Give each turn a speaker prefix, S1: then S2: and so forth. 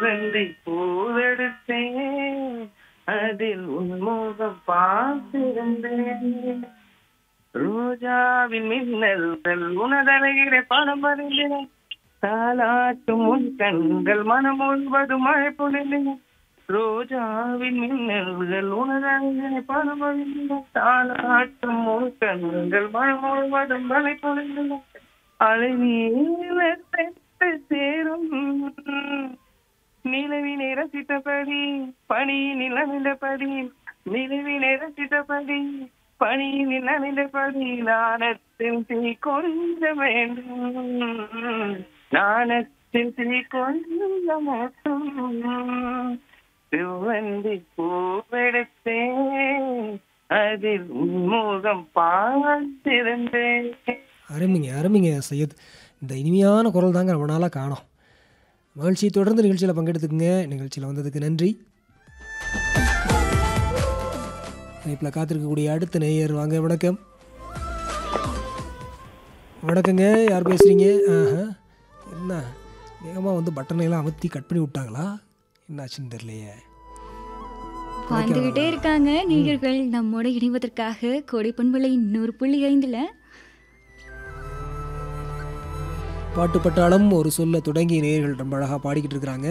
S1: செவ்வந்தி பூவெடுத்தேன் அதில் உன்முகம் பார்த்திருந்தேன் ரோஜாவின் மின்னல்கள் உனதழகிற பணம் அறிந்தேன் தாலாட்டும் உன் கண்கள் மனம் முழுவதும் மழை பொழிந்தேன் ரோஜாவின் மின்னல்கள் உனதழகிற பணம் அறிந்தேன் தாலாட்டும் உன் கண்கள் மனம் முழுவதும் மழை பொழிந்தேன் அலை நீளத்தை சேரும் நிலவினை ரசித்தபடி பணியினில் அமைந்தபடி நிலவினை ரசித்தபடி பணியினில் அமைந்தபடி நாணத்தின் தீ கொஞ்ச வேண்டும் நாணத்தின் தீ கொஞ்ச மட்டும் சிவந்தி பூவெடுத்தேன் அதில் உன்முகம் பார்த்திருந்தேன்
S2: அருமைங்க அருமைங்க சையத் இந்த இனிமையான குரல் தாங்க ரொம்ப நாளாக காணோம் மகிழ்ச்சி தொடர்ந்து நிகழ்ச்சியில் பங்கெடுத்துக்குங்க நிகழ்ச்சியில் வந்ததுக்கு நன்றி இணைப்பில் காத்திருக்கக்கூடிய அடுத்த நேயர் வாங்க வணக்கம் வணக்கங்க யார் பேசுகிறீங்க ஆஹா என்ன வேகமாக வந்து பட்டனை எல்லாம் அமர்த்தி கட் பண்ணி விட்டாங்களா என்னாச்சுன்னு தெரியலையே
S3: வந்துகிட்டே இருக்காங்க நேயர்கள் நம்மோட இணைவதற்காக கோடை பண்பலை நூறு புள்ளி ஐந்துல
S2: பாட்டு பட்டாளம் ஒரு சொல்ல தொடங்கி நேயர்கள் ரொம்ப அழகாக பாடிக்கிட்டு இருக்கிறாங்க